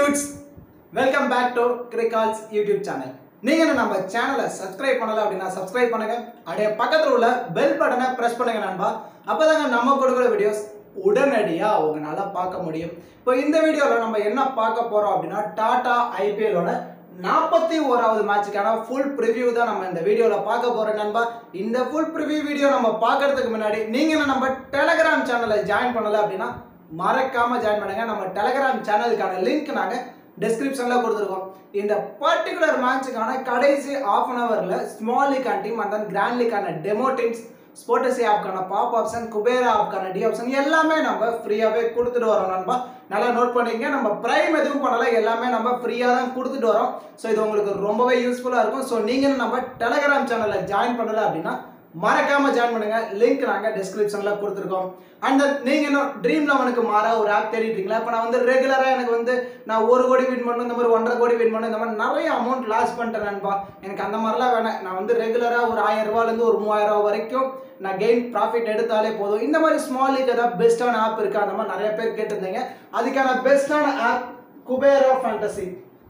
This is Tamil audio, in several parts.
dudes welcome back to Cricalls YouTube channel நீங்க இன்னும் நம்ம சேனலை சப்ஸ்கிரைப் பண்ணல அப்படின்னா சப்ஸ்கிரைப் பண்ணுங்க அப்படியே பக்கத்துல உள்ள பெல் பட்டனை பிரஸ் பண்ணுங்க நண்பா அப்பதாங்க நம்ம கொடுக்குற வீடியோஸ் உடனடியா உங்களால பார்க்க முடியும் இப்போ இந்த வீடியோல நம்ம என்ன பார்க்க போறோம் அப்படின்னா டாடா ஐபிஎலோட நாற்பத்தி ஓராவது மேட்சுக்கான ஃபுல் ப்ரிவ்யூ தான் நம்ம இந்த வீடியோவில் பார்க்க போகிறோம் நண்பா இந்த ஃபுல் ப்ரிவ்யூ வீடியோ நம்ம பார்க்கறதுக்கு முன்னாடி நீங்கள் இன்னும் நம்ம டெலகிராம் சேனலை ஜாயின் பண்ணலை அப்படின்னா மறக்காம ஜாயின் பண்ணுங்க நம்ம டெலகிராம் சேனலுக்கான லிங்க் நாங்கள் டெஸ்கிரிப்ஷனில் கொடுத்துருக்கோம் இந்த பர்டிகுலர் மேட்சுக்கான கடைசி ஆஃப் அன் ஹவரில் ஸ்மால் லீக்கான டீம் அண்ட் தென் கிராண்ட் லீக்கான டெமோ டீம்ஸ் ஸ்போர்டசி ஆப்க்கான பாப் ஆப்ஷன் குபேரா ஆப்க்கான டி ஆப்ஷன் எல்லாமே நம்ம ஃப்ரீயாகவே கொடுத்துட்டு வரோம் நண்பா நல்லா நோட் பண்ணிங்க நம்ம ப்ரைம் எதுவும் பண்ணல எல்லாமே நம்ம ஃப்ரீயாக தான் கொடுத்துட்டு வரோம் ஸோ இது உங்களுக்கு ரொம்பவே யூஸ்ஃபுல்லாக இருக்கும் ஸோ நீங்கள் நம்ம டெலகிராம் சேனலில் ஜாயின் பண்ணல அப்படின்னா மறக்காம ஜாயின் பண்ணுங்க லிங்க் நாங்க டிஸ்கிரிப்ஷன்ல கொடுத்துருக்கோம் அண்ட் நீங்க இன்னும் ட்ரீம் லெவனுக்கு மாற ஒரு ஆப் தேடிட்டீங்களா இப்போ நான் வந்து ரெகுலரா எனக்கு வந்து நான் ஒரு கோடி வின் பண்ணணும் இந்த மாதிரி ஒன்றரை கோடி வின் பண்ணணும் இந்த மாதிரி நிறைய அமௌண்ட் லாஸ் பண்ணிட்டேன் நண்பா எனக்கு அந்த மாதிரிலாம் வேணாம் நான் வந்து ரெகுலரா ஒரு ஆயிரம் ரூபாயிலேருந்து ஒரு மூவாயிரம் ரூபாய் வரைக்கும் நான் கெயின் ப்ராஃபிட் எடுத்தாலே போதும் இந்த மாதிரி ஸ்மால் லீக் ஏதாவது பெஸ்ட்டான ஆப் இருக்கா அந்த மாதிரி நிறைய பேர் கேட்டிருந்தீங்க அதுக்கான பெஸ்ட்டான app Kubera fantasy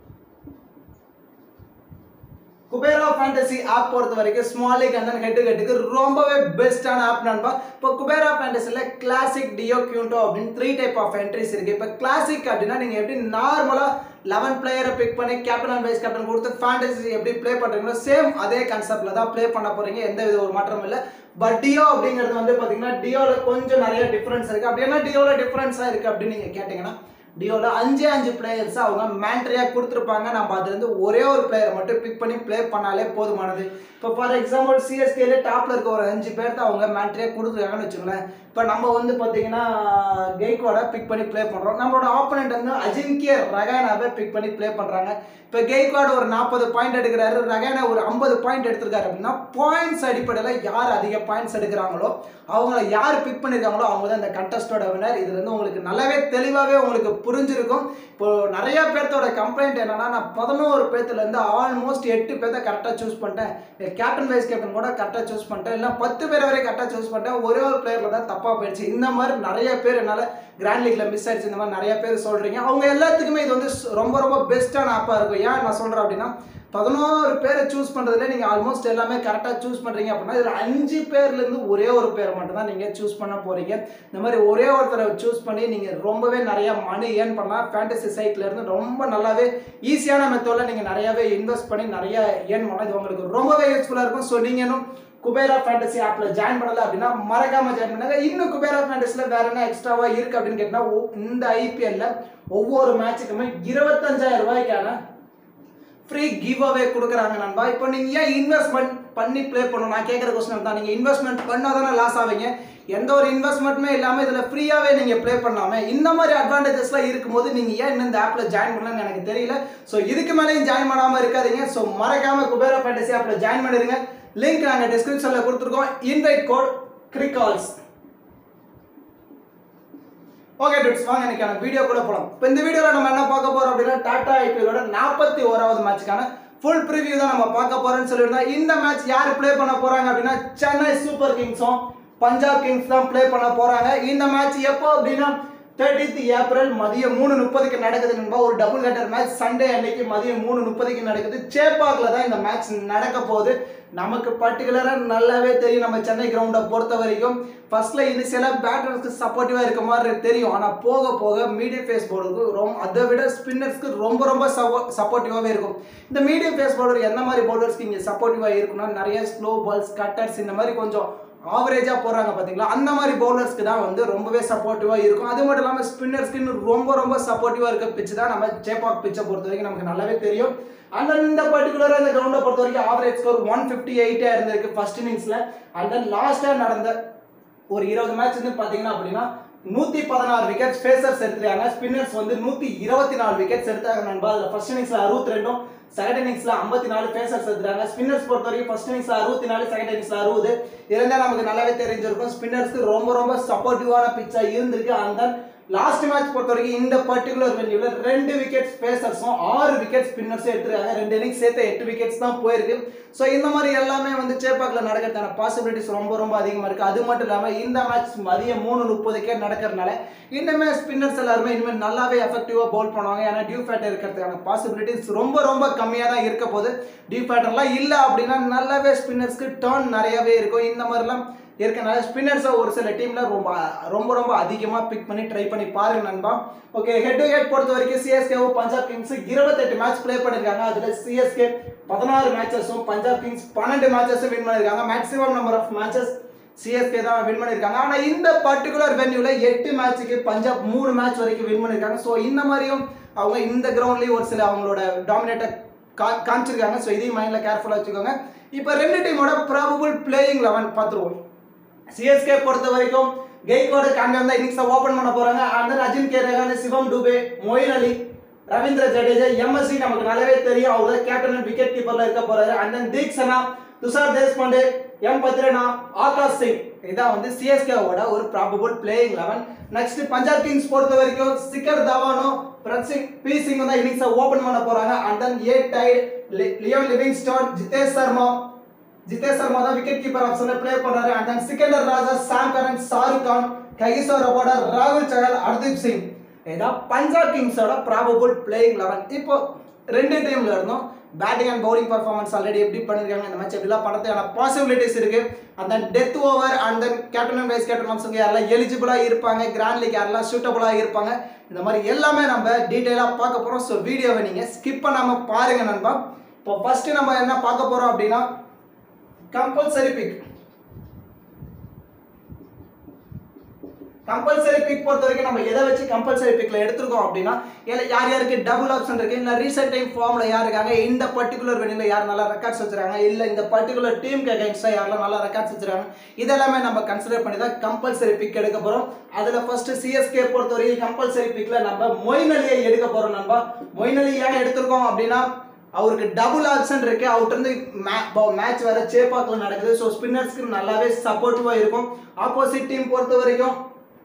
Kubera fantasy app பொறுத்த வரைக்கும் ஸ்மால் லீக் அந்த ஹெட் ஹெட்டுக்கு ரொம்பவே பெஸ்ட்டான ஆப் நண்பா இப்போ குபேரா ஃபேண்டசியில் கிளாசிக் டியோ கியூண்டோ அப்படின்னு த்ரீ டைப் ஆஃப் என்ட்ரிஸ் இருக்குது இப்போ கிளாசிக் அப்படின்னா நீங்கள் எப்படி நார்மலாக லெவன் பிளேயரை பிக் பண்ணி கேப்டன் அண்ட் வைஸ் கேப்டன் கொடுத்து ஃபேண்டசி எப்படி ப்ளே பண்ணுறீங்களோ சேம் அதே கான்செப்டில் தான் ப்ளே பண்ண போகிறீங்க எந்த வித ஒரு மாற்றமும் இல்லை பட் டியோ அப்படிங்கிறது வந்து பார்த்தீங்கன்னா டியோவில் கொஞ்சம் நிறைய டிஃப்ரென்ஸ் இருக்குது அப்படின்னா டியோவில் டிஃப்ரென்ஸாக இருக்குது அப்படின்னு நீங்கள் கேட்டிங்கன்னா டியோவில் அஞ்சே அஞ்சு பிளேயர்ஸ் அவங்க மேண்ட்ரியாக கொடுத்துருப்பாங்க நம்ம அதுலேருந்து ஒரே ஒரு பிளேயரை மட்டும் பிக் பண்ணி ப்ளே பண்ணாலே போதுமானது இப்போ ஃபார் எக்ஸாம்பிள் சிஎஸ்கேல டாப்பில் இருக்க ஒரு அஞ்சு பேர்த்த அவங்க மேண்ட்ரியாக கொடுத்துருக்காங்கன்னு வச்சுக்கோங்களேன் இப்போ நம்ம வந்து பார்த்தீங்கன்னா கெய்க்வாடை பிக் பண்ணி ப்ளே பண்ணுறோம் நம்மளோட ஆப்போனண்ட் வந்து அஜிங்கிய ரகானாவை பிக் பண்ணி ப்ளே பண்ணுறாங்க இப்போ கெய்க்வாட் ஒரு நாற்பது பாயிண்ட் எடுக்கிறாரு ரகானா ஒரு ஐம்பது பாயிண்ட் எடுத்திருக்காரு அப்படின்னா பாயிண்ட்ஸ் அடிப்படையில் யார் அதிக பாயிண்ட்ஸ் எடுக்கிறாங்களோ அவங்கள யார் பிக் பண்ணியிருக்காங்களோ அவங்க தான் இந்த கண்டஸ்டோட வினர் இதுல இருந்து உங்களுக்கு நல்லாவே தெளிவாகவே உங்களுக்கு புரிஞ்சிருக்கும் இப்போ நிறைய பேர்த்தோட கம்ப்ளைண்ட் என்னன்னா நான் பதினோரு பேர்த்துலேருந்து ஆல்மோஸ்ட் எட்டு பேர்த்த கரெக்டாக சூஸ் பண்ணிட்டேன் கேப்டன் வைஸ் கேப்டன் கூட கரெக்டாக சூஸ் பண்ணிட்டேன் இல்லை பத்து பேர் வரை கரெக்டாக சூஸ் பண்ணிட்டேன் ஒரே ஒரு பிளேயரில் தான் தப்பாக போயிடுச்சு இந்த மாதிரி நிறைய பேர் என்னால் கிராண்ட் லீக்ல மிஸ் ஆயிடுச்சு இந்த மாதிரி நிறைய பேர் சொல்கிறீங்க அவங்க எல்லாத்துக்குமே இது வந்து ரொம்ப ரொம்ப பெஸ்ட்டான ஆப்பாக இருக்கும் ஏன் நான் சொல்கிறேன் அப்படின்னா பதினோரு பேரை சூஸ் பண்ணுறதுல நீங்கள் ஆல்மோஸ்ட் எல்லாமே கரெக்டாக சூஸ் பண்ணுறீங்க அப்படின்னா இதில் அஞ்சு பேர்லேருந்து ஒரே ஒரு பேரை மட்டும் தான் நீங்கள் சூஸ் பண்ண போகிறீங்க இந்த மாதிரி ஒரே ஒருத்தரை சூஸ் பண்ணி நீங்கள் ரொம்பவே நிறைய மணி ஏர்ன் பண்ணலாம் ஃபேண்டசி சைட்லேருந்து ரொம்ப நல்லாவே ஈஸியான மெத்தடில் நீங்கள் நிறையாவே இன்வெஸ்ட் பண்ணி நிறைய ஏர்ன் பண்ணலாம் இது உங்களுக்கு ரொம்பவே யூஸ்ஃபுல்லாக இருக்கும் ஸோ நீங்கள் இன்னும் குபேரா ஃபேண்டசி ஆப்பில் ஜாயின் பண்ணல அப்படின்னா மறக்காம ஜாயின் பண்ணுங்க இன்னும் குபேரா ஃபேண்டசியில் வேற என்ன எக்ஸ்ட்ராவா இருக்கு அப்படின்னு கேட்டால் இந்த ஐபிஎல்ல ஒவ்வொரு மேட்சுக்குமே இருபத்தஞ்சாயிரம் ரூபாய்க்கான ஃப்ரீ கிவ் அவே கொடுக்குறாங்க நண்பா இப்போ நீங்கள் ஏன் இன்வெஸ்ட்மெண்ட் பண்ணி ப்ளே பண்ணணும் நான் கேட்குற கொஸ்டின் தான் நீங்கள் இன்வெஸ்ட்மெண்ட் பண்ணால் தானே லாஸ் ஆவீங்க எந்த ஒரு இன்வெஸ்ட்மெண்ட்டுமே இல்லாமல் இதில் ஃப்ரீயாகவே நீங்கள் ப்ளே பண்ணாமல் இந்த மாதிரி அட்வான்டேஜஸ்லாம் இருக்கும்போது நீங்கள் ஏன் இன்னும் இந்த ஆப்பில் ஜாயின் பண்ணலன்னு எனக்கு தெரியல ஸோ இதுக்கு மேலேயும் ஜாயின் பண்ணாமல் இருக்காதீங்க ஸோ மறக்காமல் குபேரா ஃபேண்டசி ஆப்பில் ஜாயின் பண்ணிடுங்க லிங்க் நாங்கள் டிஸ்கிரிப்ஷனில் கொடுத்துருக்கோம் invite code Cricalls okay dudes வாங்க இன்னைக்கான வீடியோ கூட போகலாம் இப்போ இந்த வீடியோவில் நம்ம என்ன பார்க்க போறோம் அப்படின்னா டாடா ஐபிஎலோட நாற்பத்தி ஓராவது மேட்சுக்கான ஃபுல் ப்ரிவியூ தான் நம்ம பார்க்க போறோம்னு சொல்லியிருந்தோம் இந்த மேட்ச் யார் ப்ளே பண்ண போறாங்க அப்படின்னா சென்னை சூப்பர் கிங்ஸும் பஞ்சாப் கிங்ஸ் தான் ப்ளே பண்ண போறாங்க இந்த மேட்ச் எப்போ அப்படின்னா தேர்ட்டித் ஏப்ரல் மதியம் மூணு முப்பதுக்கு நடக்குது நண்பா ஒரு டபுள் ஹெட்டர் மேட்ச் சண்டே அன்னைக்கு மதியம் மூணு முப்பதுக்கு நடக்குது சேப்பாக்கில் தான் இந்த மேட்ச் நடக்க போகுது நமக்கு பர்டிகுலராக நல்லாவே தெரியும் நம்ம சென்னை கிரவுண்டை பொறுத்த வரைக்கும் ஃபர்ஸ்ட்ல இனிஷியலாக பேட்டர்ஸ்க்கு சப்போர்ட்டிவாக இருக்க மாதிரி தெரியும் ஆனால் போக போக மீடியம் ஃபேஸ் பவுலருக்கு ரொம்ப அதை விட ஸ்பின்னர்ஸ்க்கு ரொம்ப ரொம்ப சப்போர்ட்டிவாகவே இருக்கும் இந்த மீடியம் ஃபேஸ் பவுலர் எந்த மாதிரி பவுலர்ஸ்க்கு இங்கே சப்போர்ட்டிவாக இருக்குன்னா நிறைய ஸ்லோ பால்ஸ் கட்டர்ஸ் இந்த மாதிரி கொஞ்சம் ஆவரேஜாக போடுறாங்க பார்த்தீங்களா அந்த மாதிரி பவுலர்ஸ்க்கு தான் வந்து ரொம்பவே சப்போர்ட்டிவாக இருக்கும் அது மட்டும் இல்லாமல் ஸ்பின்னர்ஸ்க்கு இன்னும் ரொம்ப ரொம்ப சப்போர்ட்டிவாக இருக்க பிச்சு தான் நம்ம ஜேபாக் பிச்சை பொறுத்த வரைக்கும் நமக்கு நல்லாவே தெரியும் அண்ட் தென் இந்த பர்டிகுலராக இந்த கிரவுண்டை பொறுத்த வரைக்கும் ஆவரேஜ் ஸ்கோர் ஒன் ஃபிஃப்டி எயிட்டாக இருந்திருக்கு ஃபர்ஸ்ட் இன்னிங்ஸில் அண்ட் தென் லாஸ்ட்டாக நடந்த ஒரு இருபது மேட்ச் வந்து பார்த்தீங்கன்னா அப்படின்னா நூற்றி பதினாறு விக்கெட்ஸ் ஃபேசர்ஸ் எடுத்துருக்காங்க ஸ்பின்னர்ஸ் வந்து நூற்றி இருபத்தி நாலு விக்கெட்ஸ் எடுத்தாங்க நண்பா அதில் ஃபர்ஸ்ட் இன்னிங்ஸில் அறுபத்தி ரெண்டும் செகண்ட் இன்னிங்ஸ்ல ஐம்பத்தி நாலு ஃபேசர்ஸ் எடுத்துறாங்க ஸ்பின்னர்ஸ் பொறுத்த வரைக்கும் ஃபர்ஸ்ட் இன்னிங்ஸ்ல அறுபத்தி நாலு செகண்ட் இன்னிங்ஸ்ல அறுபது இருந்தால் நமக்கு நல்லாவே தெரிஞ்சிருக்கும் ஸ்பின்னர்ஸ்க்கு ரொம்ப ரொம்ப சப்போர்ட்டிவான பிச்சா இருந்திருக்கு அந்த லாஸ்ட் மேட்ச் பொறுத்த வரைக்கும் இந்த பர்டிகுலர் வென்யூல ரெண்டு விக்கெட் ஸ்பேசர்ஸும் ஆறு விக்கெட் ஸ்பின்னர்ஸும் எடுத்துருக்காங்க ரெண்டு இன்னிங்ஸ் சேர்த்து எட்டு விக்கெட்ஸ் தான் போயிருக்கு ஸோ இந்த மாதிரி எல்லாமே வந்து சேப்பாக்கில் நடக்கிறதான பாசிபிலிட்டிஸ் ரொம்ப ரொம்ப அதிகமாக இருக்குது அது மட்டும் இல்லாமல் இந்த மேட்ச் மதியம் மூணு முப்பதுக்கே நடக்கிறதுனால இனிமே ஸ்பின்னர்ஸ் எல்லாருமே இனிமேல் நல்லாவே எஃபெக்டிவாக பவுல் பண்ணுவாங்க ஏன்னா டியூ ஃபேட் இருக்கிறதுக்கான பாசிபிலிட்டிஸ் ரொம்ப ரொம்ப கம்மியாக தான் இருக்க போகுது டியூ ஃபேட்டர்லாம் இல்லை அப்படின்னா நல்லாவே ஸ்பின்னர்ஸ்க்கு டர்ன் நிறையவே இருக்கும் இந்த மாதிரிலாம் இருக்கனால ஸ்பின்னர்ஸை ஒரு சில டீமில் ரொம்ப ரொம்ப ரொம்ப அதிகமாக பிக் பண்ணி ட்ரை பண்ணி பாருங்க நண்பா ஓகே ஹெட் டு ஹெட் பொறுத்த வரைக்கும் சிஎஸ்கேவோ பஞ்சாப் கிங்ஸ் இருபத்தெட்டு மேட்ச் ப்ளே பண்ணியிருக்காங்க அதில் சிஎஸ்கே பதினாறு மேட்சஸும் பஞ்சாப் கிங்ஸ் பன்னெண்டு மேட்சஸும் வின் பண்ணியிருக்காங்க maximum number of matches CSK தான் வின் பண்ணியிருக்காங்க ஆனால் இந்த பர்டிகுலர் வென்யூவில் எட்டு மேட்ச்சுக்கு பஞ்சாப் மூணு மேட்ச் வரைக்கும் வின் பண்ணியிருக்காங்க ஸோ இந்த மாதிரியும் அவங்க இந்த கிரவுண்ட்லேயும் ஒரு சில அவங்களோட டாமினேட்டை கா காமிச்சிருக்காங்க ஸோ இதையும் மைண்டில் கேர்ஃபுல்லாக வச்சுக்கோங்க இப்போ ரெண்டு டீமோட ப்ராபபிள் பிளேயிங் லெவன் பார்த்துருவோம் சிஎஸ்கே பொறுத்த வரைக்கும் கெய்க்வாடு கான்வே தான் இன்னிங்ஸை ஓப்பன் பண்ண போறாங்க and then Ajinkya Rahane Shivam Dube Moeen Ali Ravindra Jadeja எம்எஸ்சி நமக்கு நல்லாவே தெரியும் அவர் தான் கேப்டன் விக்கெட் கீப்பர்ல இருக்க போறாரு and then Theekshana Tushar Deshpande M Pathirana Akash Singh இதான் வந்து சிஎஸ்கேவோட ஒரு probable playing eleven next Punjab Kings பொறுத்த வரைக்கும் சிக்கர் தவானோ பிரத்சிங் பி சிங் தான் இன்னிங்ஸை ஓப்பன் பண்ண போறாங்க and then A Taide Liam Livingstone Jitesh Sharma Jitesh Sharma தான் விக்கெட் கீப்பர் ஆப்ஷன்ல ப்ளே பண்றாரு and then Sikandar Raza Sam Curran Shahrukh Khan Kagiso Rabada ராகுல் சகல் ஹர்தீப் சிங் இதான் பஞ்சாப் கிங்ஸோட ப்ராபபிள் பிளேயிங் லெவன் இப்போ ரெண்டு டீம்ல இருந்தும் batting and bowling performance already எப்படி பண்ணிருக்காங்க இந்த மேட்ச் எப்படிலாம் பண்ணுறதுக்கான பாசிபிலிட்டிஸ் இருக்கு அந்த death over and then captain and vice captain option யாரெல்லாம் எலிஜிபிளா இருப்பாங்க கிராண்ட் லீக் யாரெல்லாம் சூட்டபுளா இருப்பாங்க இந்த மாதிரி எல்லாமே நம்ம டீட்டெயிலாக பார்க்க போறோம் ஸோ வீடியோவை நீங்க ஸ்கிப் பண்ணாம பாருங்க நண்பா இப்போ ஃபர்ஸ்ட் நம்ம என்ன பார்க்க போறோம் அப்படின்னா கம்பல்சரி பிக் கம்பல்சரி பிக் பொறுத்த வரைக்கும் நம்ம எதை வச்சு கம்பல்சரி பிக்ல எடுத்திருக்கோம் அப்படின்னா இல்ல யார் யாருக்கு டபுள் ஆப்ஷன் இருக்கு இல்ல ரீசெண்ட் டைம் ஃபார்ம்ல யார் இருக்காங்க இந்த பர்டிகுலர் வெளியில யார் நல்லா ரெக்கார்ட்ஸ் வச்சிருக்காங்க இல்ல இந்த பர்டிகுலர் டீமுக்கு அகைன்ஸ்டா யாரெல்லாம் நல்லா ரெக்கார்ட்ஸ் வச்சிருக்காங்க இதெல்லாமே நம்ம கன்சிடர் பண்ணி தான் கம்பல்சரி பிக் எடுக்க போறோம் அதுல ஃபர்ஸ்ட் சிஎஸ்கே பொறுத்த வரைக்கும் கம்பல்சரி பிக்ல நம்ம மொயின் அலியை எடுக்க போறோம் நண்பா மொயின் அலி ஏன் எடுத்திருக்கோம் அப்படின்னா அவருக்கு டபுள் ஆப்ஷன் இருக்கு அவர்கிட்ட இருந்து மேட்ச் வேற சேப்பாக்கில் நடக்குது ஸோ ஸ்பின்னர்ஸ்க்கு நல்லாவே சப்போர்ட்டிவா இருக்கும் ஆப்போசிட் டீம் பொறுத்த வரைக்கும்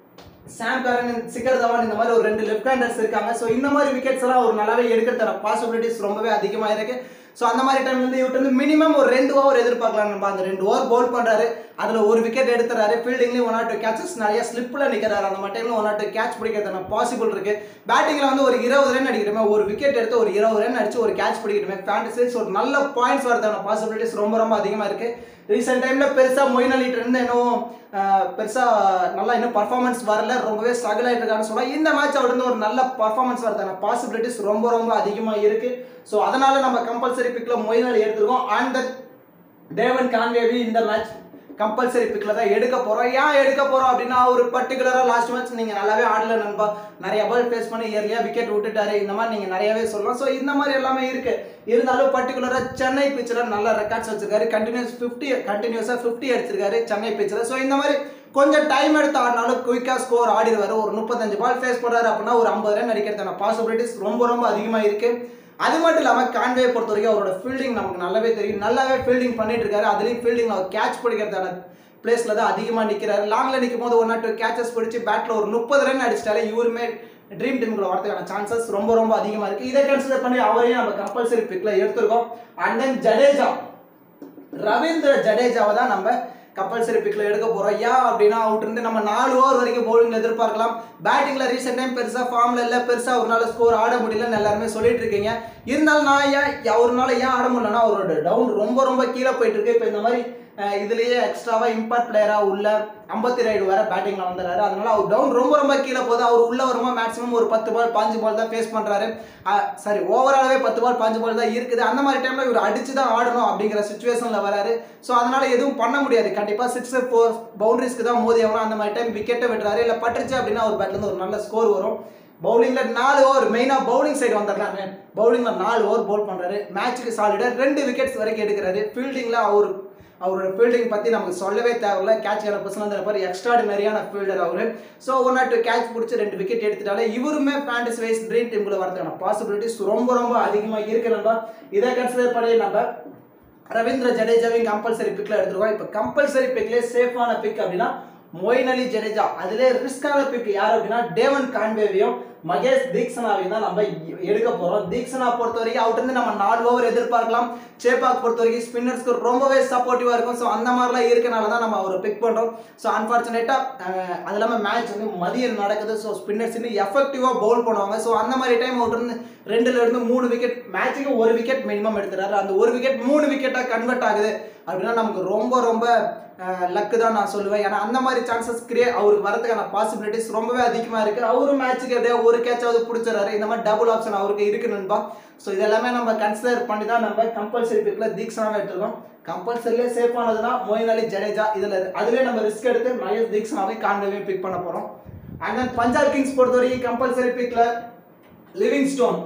சாம் கரன் சிக்கர் தவான் இந்த மாதிரி ஒரு ரெண்டு லெஃப்ட் ஹேண்டர்ஸ் இருக்காங்க ஸோ இந்த மாதிரி விக்கெட்ஸ் எல்லாம் ஒரு நல்லாவே எடுக்கிறதுக்கான பாசிபிலிட்டிஸ் ரொம்பவே அதிகமாக இருக்கு ஸோ அந்த மாதிரி டைம்ல இருந்து இவர்கிட்ட வந்து மினிமம் ஒரு ரெண்டு ஓவர் எதிர்பார்க்கலாம் நம்ம அந்த ரெண்டு ஓவர் பவுல் பண்றாரு அதுல ஒரு விக்கெட் எடுத்துறாரு ஃபீல்டிங்லயும் ஒன் ஆர் டூ கேச்சஸ் நிறைய ஸ்லிப்ல நிக்கிறாரு அந்த மாதிரி டைம்ல ஒன் ஆர் டூ கேட்ச் பிடிக்கிறதுன பாசிபிள் இருக்கு பேட்டிங்ல வந்து ஒரு இருபது ரன் அடிக்கணுமே ஒரு விக்கெட் எடுத்து ஒரு இருபது ரன் அடிச்சு ஒரு கேட்ச் பிடிக்கணுமே ஃபேண்டசிஸ் ஒரு நல்ல பாயிண்ட்ஸ் வரதுக்கான பாசிபிலிட்டிஸ் ரொம்ப ரொம்ப அதிகமா இருக்கு ரீசெண்ட் டைம்ல பெருசா மொயின் அலிட்டு இருந்து இன்னும் ஆஹ், பெருசா நல்லா இன்னும் பர்ஃபார்மன்ஸ் வரல ரொம்பவே ஸ்ட்ரகிள் ஆயிட்டு இருக்கான்னு சொல்லலாம் இந்த மேட்ச் அவர்ந்து ஒரு நல்ல பர்ஃபார்மன்ஸ் வரதான பாசிபிலிட்டிஸ் ரொம்ப ரொம்ப அதிகமா இருக்கு ஸோ அதனால நம்ம கம்பல்சரி பிக்ல மொயின் அலி எடுத்திருக்கோம் அண்ட் தேவன் கான்வேவி இந்த மேட்ச் கம்பல்சரி பிக்ல தான் எடுக்க போறோம் ஏன் எடுக்க போறோம் அப்படின்னா ஒரு பர்டிகுலரா லாஸ்ட் மேட்ச் நீங்க நல்லாவே ஆடல நண்பா நிறைய பால் ஃபேஸ் பண்ணி ஏர்லியா விக்கெட் விட்டுட்டாரு இந்த மாதிரி நீங்க நிறையவே சொல்லலாம் ஸோ இந்த மாதிரி எல்லாமே இருக்கு இருந்தாலும் பர்டிகுலரா சென்னை பிச்சில் நல்ல ரெக்கார்ட்ஸ் வச்சிருக்காரு கண்டினியூஸ் ஃபிஃப்டி கண்டினியூஸா ஃபிஃப்டி அடிச்சிருக்காரு சென்னை பிச்சில் ஸோ இந்த மாதிரி கொஞ்சம் டைம் எடுத்து ஆடினாலும் குயிக்காக ஸ்கோர் ஆடிடுவாரு ஒரு முப்பத்தஞ்சு பால் ஃபேஸ் பண்றாரு அப்படின்னா ஒரு ஐம்பது ரன் அடிக்கிறதுக்கான பாசிபிலிட்டிஸ் ரொம்ப ரொம்ப அதிகமாக இருக்கு அது மட்டும் இல்லாமல் கான்வே பொறுத்த வரைக்கும் அவரோட ஃபீல்டிங் நமக்கு நல்லாவே தெரியும் நல்லாவே ஃபீல்டிங் பண்ணிட்டு இருக்காரு அதுலேயும் ஃபீல்டிங் அவர் கேட்ச் பிடிக்கிறதான பிளேஸ்ல தான் அதிகமாக நிற்கிறாரு லாங்ல நிற்கும் போது ஒன் ஆர் டூ கேச்சஸ் பிடிச்சி பேட்டில் ஒரு முப்பது ரன் அடிச்சிட்டாலே இவருமே ட்ரீம் டீமுக்குள்ள வரதுக்கான சான்சஸ் ரொம்ப ரொம்ப அதிகமாக இருக்கு இதை கன்சிடர் பண்ணி அவரையும் நம்ம கம்பல்சரி பிக்ல எடுத்திருக்கோம் அண்ட் தென் ஜடேஜா ரவீந்திர ஜடேஜாவை தான் நம்ம கம்பல்சரி பிக்ல எடுக்க போறோம் ஏன் அப்படின்னா அவுட் இருந்து நம்ம நாலு ஓவர் வரைக்கும் பவுலிங்ல எதிர்பார்க்கலாம் பேட்டிங்ல ரீசெண்ட் டைம் பெருசா ஃபார்ம்ல இல்ல பெருசா ஒரு நாள் ஸ்கோர் ஆட முடியலன்னு எல்லாருமே சொல்லிட்டு இருக்கீங்க இருந்தாலும் நான் ஏன் ஒரு நாள் ஏன் ஆட முடியலன்னா அவரோட டவுன் ரொம்ப ரொம்ப கீழே போயிட்டு இருக்கு இப்போ இந்த மாதிரி அஹ், இதுலயே எக்ஸ்ட்ராவா இம்பாக்ட் பிளேயரா உள்ள ஐம்பத்தி ரைடு வர பேட்டிங்ல வந்துறாரு அதனால அவர் டவுன் ரொம்ப ரொம்ப கீழே போகுது அவர் உள்ள வருமா மேக்ஸிமம் ஒரு பத்து பால் பாஞ்சு பால் தான் ஃபேஸ் பண்றாரு சாரி ஓவராலாவே பத்து பால் பாஞ்சு பால் தான் இருக்குது அந்த மாதிரி டைம்ல இவர் அடிச்சு தான் ஆடணும் அப்படிங்கிற சுச்சுவேஷன்ல வராரு ஸோ அதனால எதுவும் பண்ண முடியாது கண்டிப்பா சிக்ஸ் ஃபோர் பவுண்டரிஸ்க்கு தான் மோதி ஆகணும் அந்த மாதிரி டைம் விக்கெட்டை விட்டுறாரு இல்லை பட்டுருச்சு அப்படின்னா ஒரு பேட்ல இருந்து ஒரு நல்ல ஸ்கோர் வரும் பவுலிங்ல நாலு ஓவர் மெயினா பவுலிங் சைடு வந்துடலாமே பவுலிங்ல நாலு ஓவர் பவுல் பண்றாரு மேட்ச்சுக்கு சாலிடா ரெண்டு விக்கெட்ஸ் வரைக்கும் எடுக்கிறாரு ஃபீல்டிங்ல அவர் அவரோட ஃபீல்டிங் பற்றி நமக்கு சொல்லவே தேவையில்ல கேட்ச் பர்சனல் இருப்பார் எக்ஸ்ட்ராடினரியான ஃபீல்டர் அவர் so one or two catch பிடிச்சி ரெண்டு விக்கெட் எடுத்துட்டாலே இவருமே ஃபேண்டஸ் வைஸ் ட்ரீம் டீமுக்குள்ள வரதுக்கான பாசிபிலிட்டிஸ் ரொம்ப ரொம்ப அதிகமாக இருக்கு நம்ம இதை கன்சிடர் பண்ணி நம்ம ரவீந்திர ஜடேஜாவையும் கம்பல்சரி பிக்ல எடுத்துருக்கோம் இப்போ கம்பல்சரி பிக்லேயே சேஃபான பிக் அப்படின்னா மொயின் அலி ஜடேஜா அதிலே ரிஸ்கான பிக் யார் அப்படின்னா டேவன் கான்வேவையும் மகேஷ் தீக்ஷனாவையும் தான் நம்ம எ- எடுக்க போறோம் தீக்ஷனா பொறுத்த வரைக்கும் அவர்கிட்ட இருந்து நம்ம நாலு ஓவர் எதிர்பார்க்கலாம் சேப்பாக் பொறுத்த வரைக்கும் ஸ்பின்னர்ஸ்க்கு ரொம்பவே சப்போர்ட்டிவா இருக்கும் ஸோ அந்த மாதிரிலாம் இருக்கனால தான் நம்ம அவரை பிக் பண்றோம் ஸோ அன்பார்ச்சுனேட்டா அது இல்லாமல் மேட்ச் வந்து மதியம் நடக்குது ஸோ ஸ்பின்னர்ஸ் இன்னும் எஃபெக்டிவாக பவுல் பண்ணுவாங்க ஸோ அந்த மாதிரி டைம் அவர்கிட்ட இருந்து ரெண்டுல இருந்து மூணு விக்கெட் மேட்சுக்கு ஒரு விக்கெட் மினிமம் எடுத்துறாரு அந்த ஒரு விக்கெட் மூணு விக்கெட்டாக கன்வெர்ட் ஆகுது அப்படின்னா நமக்கு ரொம்ப ரொம்ப லக்கு தான் நான் சொல்லுவேன் ஏன்னா அந்த மாதிரி சான்சஸ் கிரியேட் அவருக்கு வரதுக்கான பாசிபிலிட்டிஸ் ரொம்பவே அதிகமாக இருக்கு அவரும் மேட்ச்சுக்கு எப்படியா ஒரு கேட்சாவது பிடிச்சிடறாரு இந்த மாதிரி டபுள் ஆப்ஷன் அவருக்கு இருக்கு நண்பா ஸோ இதெல்லாமே நம்ம கன்சிடர் பண்ணி தான் நம்ம கம்பல்சரி பிக்கில் தீக்ஷனாவே எடுத்துருக்கோம் கம்பல்சரியே சேஃப் ஆனதுன்னா மொயின் அலி ஜடேஜா இதில் அதுலேயே நம்ம ரிஸ்க் எடுத்து மகேஷ் தீக்ஷனாவே கான்வேவையும் பிக் பண்ண போகிறோம் அண்ட் தென் பஞ்சாப் கிங்ஸ் பொறுத்த வரைக்கும் கம்பல்சரி பிக்கில் லிவிங் ஸ்டோன்